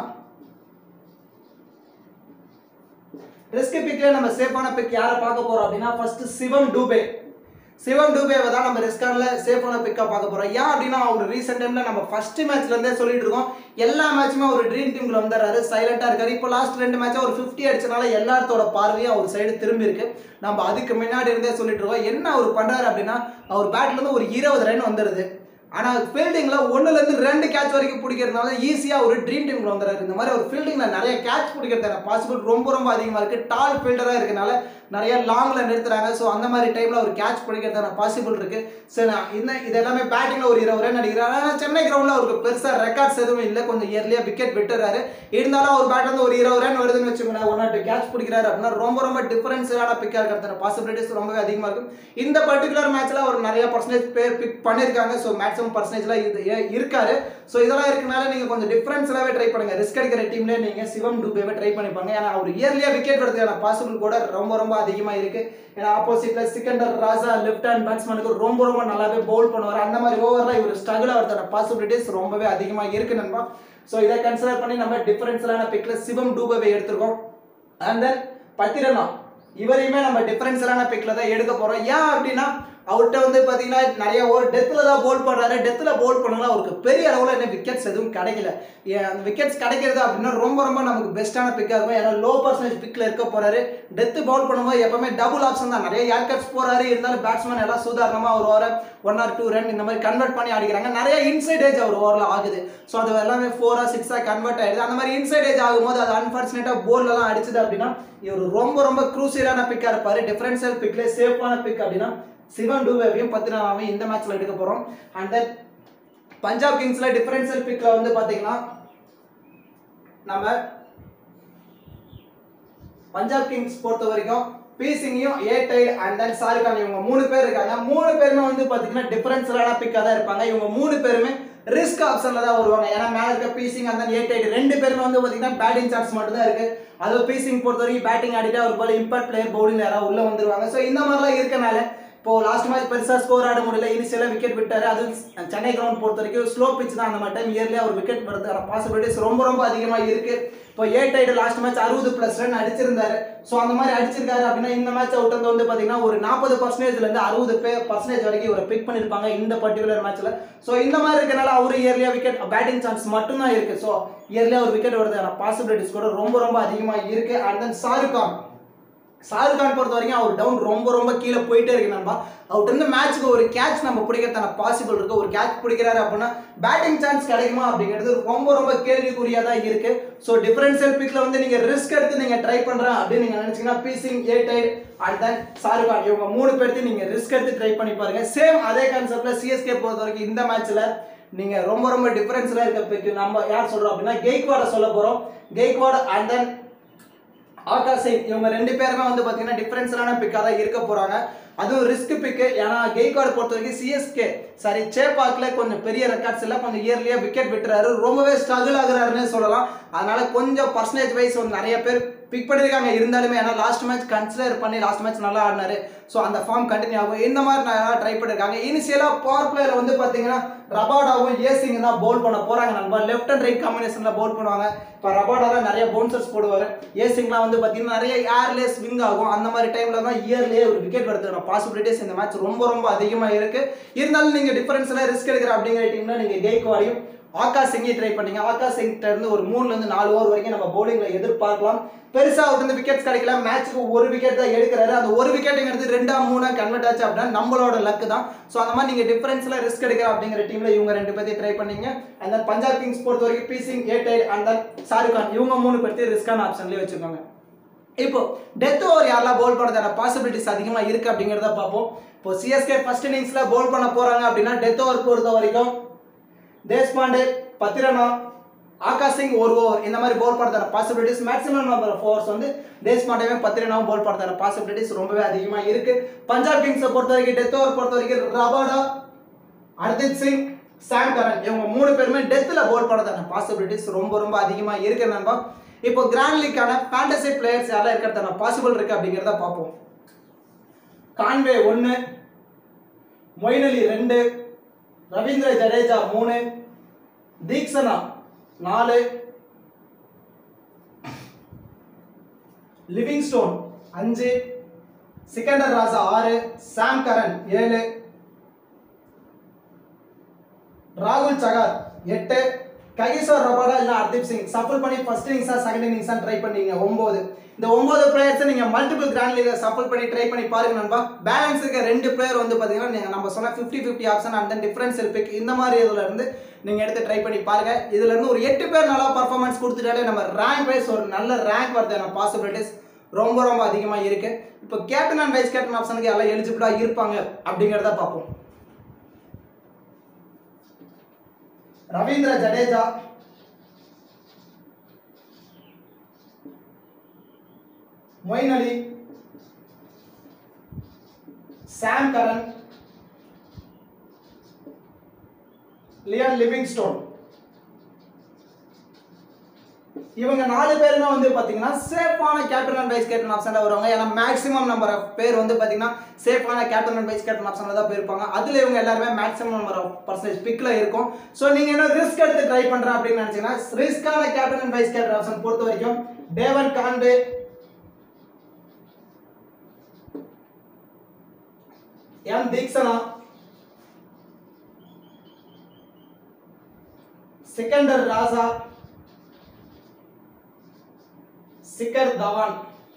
ரிஸ்க் பிக்ல நம்ம சேஃபான பிக் யாரை பார்க்க போறோம் அப்படின்னா ஃபர்ஸ்ட் சிவம் டூபே சிவம் டூபேவை தான் நம்ம ரிஸ்கான்ல சேஃபான பிக்கா பார்க்க போறோம் ஏன் அப்படின்னா அவர் ரீசெண்ட் டைம்ல நம்ம ஃபர்ஸ்ட் மேட்ச்ல இருந்தே சொல்லிட்டு இருக்கோம் எல்லா மேட்சுமே ஒரு ட்ரீம் டீம்ல வந்துடுறாரு சைலண்டா இருக்காரு இப்போ லாஸ்ட் ரெண்டு மேட்ச் ஒரு ஃபிஃப்டி அடிச்சனால எல்லாத்தோட பார்வையும் அவர் சைடு திரும்பி இருக்கு நம்ம அதுக்கு முன்னாடி இருந்தே சொல்லிட்டு இருக்கோம் என்ன அவர் பண்றாரு அப்படின்னா அவர் பேட்ல இருந்து ஒரு இருபது ரன் வந்துடுது ஆனால் ஃபீல்டிங்கில் ஒன்றுலேருந்து ரெண்டு கேட்ச் வரைக்கும் பிடிக்கிறதுனால ஈஸியாக ஒரு ட்ரீம் டீமில் வந்துடுறாரு இந்த மாதிரி ஒரு ஃபீல்டிங்கில் நிறைய கேட்ச் பிடிக்கிறதான பாசிபிள் ரொம்ப ரொம்ப அதிகமாக இருக்குது டால் ஃபீல்டராக இருக்கனால நிறைய லாங்கில் நிறுத்துறாங்க ஸோ அந்த மாதிரி டைமில் ஒரு கேட்ச் பிடிக்கிறதான பாசிபிள் இருக்குது சரி நான் இந்த இது எல்லாமே பேட்டிங்கில் ஒரு இருபது ரன் அடிக்கிறாரு ஆனால் சென்னை கிரவுண்டில் அவருக்கு பெருசாக ரெக்கார்ட்ஸ் எதுவும் இல்லை கொஞ்சம் இயர்லியாக விக்கெட் விட்டுறாரு இருந்தாலும் அவர் பேட் வந்து ஒரு இருபது ரன் வருதுன்னு வச்சுக்கோங்களேன் ஒன் ஆர் டூ கேட்ச் பிடிக்கிறாரு அப்படின்னா ரொம்ப ரொம்ப டிஃபரன்ஸான பிக்காக இருக்கிறதான பாசிபிலிட்டிஸ் ரொம்பவே அதிகமாக இருக்கும் இந்த பர்டிகுலர் மேட்ச்சில் அவர் நிறைய பர்சன்டேஜ் பேர் பிக் பண்ணியிருக்காங்க ஸோ மேக்ஸிமம் பர்சன்டேஜில் இது ஏ- இருக்காரு ஸோ இதெல்லாம் இருக்கனால நீங்கள் கொஞ்சம் டிஃப்ரென்ஸ்லாகவே ட்ரை பண்ணுங்க ரிஸ்க் எடுக்கிற டீம்லேயே நீங்கள் சிவம் டூபேவே ட்ரை பண்ணிப்பாங்க ஏன்னா அவர் இயர்லியாக விக்கெட் வரதுக்கான பாசிபிள் கூட ரொம்ப ரொம்ப அதிகமாக இருக்குது ஏன்னா ஆப்போசிட்டில் சிக்கண்டர் ராஜா லெஃப்ட் ஹேண்ட் பேட்ஸ்மேனுக்கு ரொம்ப ரொம்ப நல்லாவே பவுல் பண்ணுவார் அந்த மாதிரி ஓவரில் இவர் ஸ்ட்ரகிள் ஆகிறதான பாசிபிலிட்டிஸ் ரொம்பவே அதிகமாக இருக்கு நண்பா ஸோ இதை கன்சிடர் பண்ணி நம்ம டிஃபரன்ஸ்லான பிக்கில் சிவம் டூபேவை எடுத்திருக்கோம் அண்ட் தென் பத்திரனா இவரையுமே நம்ம டிஃபரன்ஸியலான பிக்கில் தான் எடுக்க போகிறோம் ஏன் அப்படின்னா அவர்கிட்ட வந்து பார்த்தீங்கன்னா நிறைய ஒரு டெத்தில் தான் போல் பண்ணுறாரு டெத்தில் போல் பண்ணலாம் அவருக்கு பெரிய அளவில் என்ன விக்கெட்ஸ் எதுவும் கிடைக்கல ஏன் அந்த விக்கெட்ஸ் கிடைக்கிறது அப்படின்னா ரொம்ப ரொம்ப நமக்கு பெஸ்ட்டான பிக்காக இருக்கும் ஏன்னா லோ பர்சன்டேஜ் பிக்கில் இருக்க போகிறாரு டெத்து பவுல் பண்ணும்போது எப்பவுமே டபுள் ஆப்ஷன் தான் நிறைய ஏர்கட்ஸ் போகிறாரு இருந்தாலும் பேட்ஸ்மேன் எல்லாம் சுதாரணமாக ஒரு over one or two run இந்த மாதிரி கன்வெர்ட் பண்ணி ஆடிக்கிறாங்க நிறைய இன்சைட் ஏஜ் அவர் ஓவரில் ஆகுது ஸோ அது எல்லாமே ஃபோரா சிக்ஸாக கன்வெர்ட் ஆயிடுது அந்த மாதிரி இன்சைட் ஏஜ் ஆகும்போது அது அன்ஃபார்ச்சுனேட்டாக போர்லலாம் அடிச்சது அப்படின்னா இவர் ரொம்ப ரொம்ப க்ரூசியலான பிக்காக இருப்பார் டிஃபரன்ஷியல் பிக்ல சேஃபான பிக் அப்படின்னா சிவன் டூவேவையும் பத்தினாவையும் இந்த மேட்ச்ல எடுக்க போறோம் அண்ட் தென் பஞ்சாப் கிங்ஸ்ல டிஃபரன்ஷியல் பிக்ல வந்து பாத்தீங்கன்னா நம்ம பஞ்சாப் கிங்ஸ் பொறுத்த வரைக்கும் பி சிங்கையும் A tight and then Shahrukh Khan இவங்க மூணு பேர் இருக்காங்க மூணு பேருமே வந்து பாத்தீங்கன்னா டிஃபரன்ஷியலான பிக்காக தான் இருப்பாங்க இவங்க மூணு பேருமே ரிஸ்க் ஆப்ஷன்ல தான் வருவாங்க ஏன்னா மேல இருக்க பி சிங் அந்த ஏ டைட் ரெண்டு பேருமே வந்து பாத்தீங்கன்னா பேட்டிங் சான்ஸ் மட்டும் தான் இருக்கு அதுவும் பி சிங் பொறுத்த வரைக்கும் பேட்டிங் ஆடிட்டு அவர் போல இம்பாக்ட் பிளேயர் பவுலிங் யாராவது உள்ள வந்துருவாங்க ஸோ இந்த மாதிரிலாம் இருக்கனால இப்போ லாஸ்ட் மேட்ச் பெருசா ஸ்கோர் ஆட முடியல இனிஷியலா விக்கெட் விட்டாரு அது சென்னை கிரவுண்ட் பொறுத்த வரைக்கும் ஸ்லோ பிச் தான் அந்த மாதிரி டைம் இயர்லி அவர் விக்கெட் வரதுக்கான பாசிபிலிட்டிஸ் ரொம்ப ரொம்ப அதிகமா இருக்கு இப்போ ஏ டைடு லாஸ்ட் மேட்ச் அறுபது பிளஸ் ரன் அடிச்சிருந்தாரு ஸோ அந்த மாதிரி அடிச்சிருக்காரு அப்படின்னா இந்த மேட்ச் அவுட் வந்து வந்து பாத்தீங்கன்னா ஒரு நாற்பது பர்சன்டேஜ்ல இருந்து அறுபது பே பர்சன்டேஜ் வரைக்கும் இவரை பிக் பண்ணிருப்பாங்க இந்த பர்டிகுலர் மேட்ச்ல ஸோ இந்த மாதிரி இருக்கனால அவரு இயர்லியா விக்கெட் பேட்டிங் சான்ஸ் மட்டும் தான் இருக்கு ஸோ இயர்லியா ஒரு விக்கெட் வரதுக்கான பாசிபிலிட்டிஸ் கூட ரொம்ப ரொம்ப அதிகமா இருக்கு அண்ட் தென் ஷாருக் கான் ஷாருக் கான் பொறுத்த வரைக்கும் அவர் டவுன் ரொம்ப ரொம்ப கீழே போயிட்டே இருக்கு நண்பா அவர்கிட்ட இருந்து மேட்ச்க்கு ஒரு கேட்ச் நம்ம பிடிக்கிறதான பாசிபிள் இருக்கு ஒரு கேட்ச் பிடிக்கிறாரு அப்படின்னா பேட்டிங் சான்ஸ் கிடைக்குமா அப்படிங்கிறது ரொம்ப ரொம்ப கேள்விக்குறியா தான் இருக்கு ஸோ டிஃபரன்ஷியல் பிக்ல வந்து நீங்க ரிஸ்க் எடுத்து நீங்க ட்ரை பண்றேன் அப்படின்னு நீங்க நினைச்சீங்கன்னா piecing a tight and then Shahrukh Khan இவங்க மூணு பேர்த்தையும் நீங்க ரிஸ்க் எடுத்து ட்ரை பண்ணி பாருங்க சேம் அதே கான்செப்ட்ல சிஎஸ்கே பொறுத்த வரைக்கும் இந்த மேட்ச்ல நீங்க ரொம்ப ரொம்ப டிஃபரன்ஸ்ல இருக்க பிக் நம்ம யார் சொல்றோம் அப்படின்னா கெய்க்வாட சொல்ல போறோம் கெய்க்வாட் அண்ட் தென் ஆகாஷ் சிங் இவங்க ரெண்டு பேருமே வந்து பார்த்தீங்கன்னா டிஃபரன்ஸான பிக்காக தான் இருக்க போகிறாங்க அதுவும் ரிஸ்க் பிக்கு ஏன்னா கெய்க்வாட் பொறுத்த வரைக்கும் சிஎஸ்கே சாரி சேப்பாக்ல கொஞ்சம் பெரிய ரெக்கார்ட்ஸ் இல்லை கொஞ்சம் இயர்லியாக விக்கெட் விட்டுறாரு ரொம்பவே ஸ்ட்ரகிள் ஆகுறாருன்னு சொல்லலாம் அதனால கொஞ்சம் பர்சன்டேஜ் வைஸ் வந்து நிறைய பேர் பிக் பண்ணியிருக்காங்க இருந்தாலுமே ஏன்னா லாஸ்ட் மேட்ச் கன்சிடர் பண்ணி லாஸ்ட் மேட்ச் நல்லா ஆடினாரு ஸோ அந்த ஃபார்ம் கண்டினியூ ஆகும் இந்த மாதிரி நல்லா ட்ரை பண்ணியிருக்காங்க இனிஷியலாக பவர் பிளேயர் வந்து பார்த்தீங்கன்னா ரபாடாவும் ஏசிங் தான் பவுல் பண்ண போகிறாங்க நண்பா லெஃப்ட் அண்ட் ரைட் காம்பினேஷனில் பவுல் பண்ணுவாங்க இப்போ ரபாடால நிறைய பவுன்சர்ஸ் போடுவார் ஏசிங்லாம் வந்து பார்த்தீங்கன்னா நிறைய ஏர்லே ஸ்விங் ஆகும் அந்த மாதிரி டைமில் தான் இயர்லேயே ஒரு விக்கெட் வரதுக்கான பாசிபிலிட்டிஸ் இந்த மேட்ச் ரொம்ப ரொம்ப அதிகமாக இருக்குது இருந்தாலும் நீங்கள் டிஃபரன்ஸ்லாம் ரிஸ்க் எடுக்கிற அப்படிங்கிற டீம்ல நீங்கள் கெய்க்வாடையும் ஆகாஷ் சிங்கி ட்ரை பண்ணீங்க ஆகாஷ் சிங்கிட்ட இருந்து ஒரு மூணுல இருந்து நாலு ஓவர் வரைக்கும் நம்ம பவுலிங்ல எதிர்பார்க்கலாம் பெருசா அவர்கிட்ட இருந்து விக்கெட்ஸ் கிடைக்கல மேட்ச்க்கு ஒரு விக்கெட் தான் எடுக்கிறாரு அந்த ஒரு விக்கெட்டுங்கிறது ரெண்டா மூணா கன்வெர்ட் ஆச்சு அப்படின்னா நம்மளோட லக் தான் ஸோ அந்த மாதிரி நீங்க டிஃபரன்ஸ்ல ரிஸ்க் எடுக்கிற அப்படிங்கிற டீம்ல இவங்க ரெண்டு பேர்த்தையும் ட்ரை பண்ணீங்க அண்ட் தென் பஞ்சாப் கிங்ஸ் பொறுத்த வரைக்கும் P Singh A tight and then Shahrukh Khan இவங்க மூணு பேர்த்தையும் ரிஸ்கான ஆப்ஷன்லேயே வச்சுக்கோங்க இப்போ டெத் ஓவர் யாரெல்லாம் பவுல் பண்ணுறதான பாசிபிலிட்டிஸ் அதிகமாக இருக்கு அப்படிங்கிறத பார்ப்போம் இப்போ சிஎஸ்கே ஃபர்ஸ்ட் இன்னிங்ஸ்ல பவுல் பண்ண போறாங்க அப்படின்னா டெத் ஓவர் பொறுத்த வரைக்கும் தேஷ்பாண்டே பத்திரனா ஆகாஷ் சிங் ஒரு ஓவர் இந்த மாதிரி பவுல் பண்ணுறதான possibilities maximum number of overs வந்து தேஷ்பாண்டேவும் பத்திரனாவும் பவுல் பண்ணுறதான பாசிபிலிட்டிஸ் ரொம்பவே அதிகமாக இருக்கு பஞ்சாப் கிங்ஸை பொறுத்த வரைக்கும் டெத் ஓவர் பொறுத்த வரைக்கும் Rabada Arshdeep Singh Sam Curran இவங்க மூணு பேருமே டெத்தில் பவுல் பண்ணுறதான பாசிபிலிட்டிஸ் ரொம்ப ரொம்ப அதிகமாக இருக்கு நண்பா இப்போ கிராண்ட் லீக்கான ஃபேண்டசி பிளேயர்ஸ் யாரெல்லாம் இருக்கிறதான பாசிபிள் இருக்கு அப்படிங்கிறத பார்ப்போம் கான்வே ஒன்று மொயின் அலி ரெண்டு ரவீந்திர ஜடேஜா மூணு தீக்ஷனா நாலு லிவிங்ஸ்டோன் அஞ்சு சிக்கண்டர் ராஜா ஆறு சாம் கரன் ஏழு ராகுல் சகார் எட்டு ககிசோர் ரபாடா இல்ல ஹர்தீப் சிங் சஃபல் பண்ணி ஃபர்ஸ்ட் இன்னிங்ஸா செகண்ட் இன்னிங்ஸா ட்ரை பண்ணீங்க ஒன்பது இந்த ஒன்பது பிளேயர்ஸ் நீங்க மல்டிபிள் கிராண்ட் லீக்ல சஃபல் பண்ணி ட்ரை பண்ணி பாருங்க நண்பா பேலன்ஸ் இருக்க ரெண்டு பிளேயர் வந்து பாத்தீங்கன்னா நீங்க நம்ம சொன்ன 50 50 option and then differential pick இந்த மாதிரி இதுல இருந்து நீங்க எடுத்து ட்ரை பண்ணி பாருங்க இதுல இருந்து ஒரு எட்டு பேர் நல்லா பர்ஃபார்மன்ஸ் கொடுத்துட்டாலே நம்ம ரேங்க் வைஸ் ஒரு நல்ல ரேங்க் வரதான பாசிபிலிட்டிஸ் ரொம்ப ரொம்ப அதிகமா இருக்கு இப்போ கேப்டன் அண்ட் வைஸ் கேப்டன் ஆப்ஷனுக்கு எல்லாம் எலிஜிபிளா இருப்பாங்க அப்படிங்கறத பார்ப்போம் Ravindra Jadeja Moeen Ali Sam Curran Liam Livingstone இவங்க நாலு பேருமே வந்து பாத்தீங்கன்னா சேஃபான கேப்டன் அண்ட் வைஸ் கேப்டன் ஆப்ஷன்ல வருவாங்க ஏன்னா மேக்ஸிமம் நம்பர் ஆஃப் பேர் வந்து பாத்தீங்கன்னா சேஃபான கேப்டன் அண்ட் வைஸ் கேப்டன் ஆப்ஷன்ல தான் போயிருப்பாங்க அதுல இவங்க எல்லாருமே மேக்ஸிமம் நம்பர் ஆஃப் பர்சன்டேஜ் பிக்ல இருக்கும் ஸோ நீங்க என்ன ரிஸ்க் எடுத்து ட்ரை பண்றேன் அப்படின்னு நினைச்சீங்கன்னா ரிஸ்கான captain and vice captain option பொறுத்த வரைக்கும் Devon Conway M Theekshana Sikandar Raza Shikhar Dhawan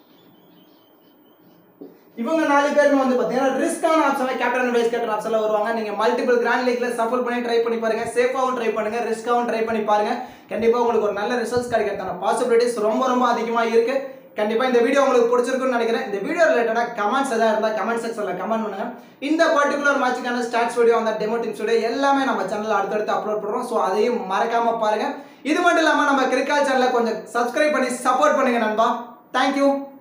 இவங்க நாலு பேருமே வந்து பார்த்தீங்கன்னா ரிஸ்கான ஆப்ஷன்ல கேப்டன் வைஸ் கேப்டன் ஆப்ஷன்ல வருவாங்க நீங்க மல்டிபிள் கிராண்ட் லீக்ல சஃபல் பண்ணி ட்ரை பண்ணி பாருங்க சேஃபாவும் ட்ரை பண்ணுங்க ரிஸ்காவும் ட்ரை பண்ணி பாருங்க கண்டிப்பா உங்களுக்கு ஒரு நல்ல ரிசல்ட்ஸ் கிடைக்கிறதான பாசிபிலிட்டிஸ் ரொம்ப ரொம்ப அதிகமா இருக்கு கண்டிப்பா இந்த வீடியோ உங்களுக்கு பிடிச்சிருக்குன்னு நினைக்கிறேன் இந்த வீடியோ ரிலேட்டடா கமெண்ட்ஸ் ஏதாவது இருந்தா கமெண்ட் செக்ஷன்ல கமெண்ட் பண்ணுங்க இந்த பர்டிகுலர் மேட்சுக்கான ஸ்டாட்ஸ் வீடியோ அந்த டெமோ டிப்ஸ் வீடியோ எல்லாமே நம்ம சேனல்ல அடுத்தடுத்து அப்லோட் பண்றோம் ஸோ அதையும் மறக்காம பாருங்க இது மட்டும் இல்லாம நம்ம கிரிக்கெட் சேனலை கொஞ்சம் சப்ஸ்கிரைப் பண்ணி சப்போர்ட் பண்ணுங்க நண்பா தேங்க்யூ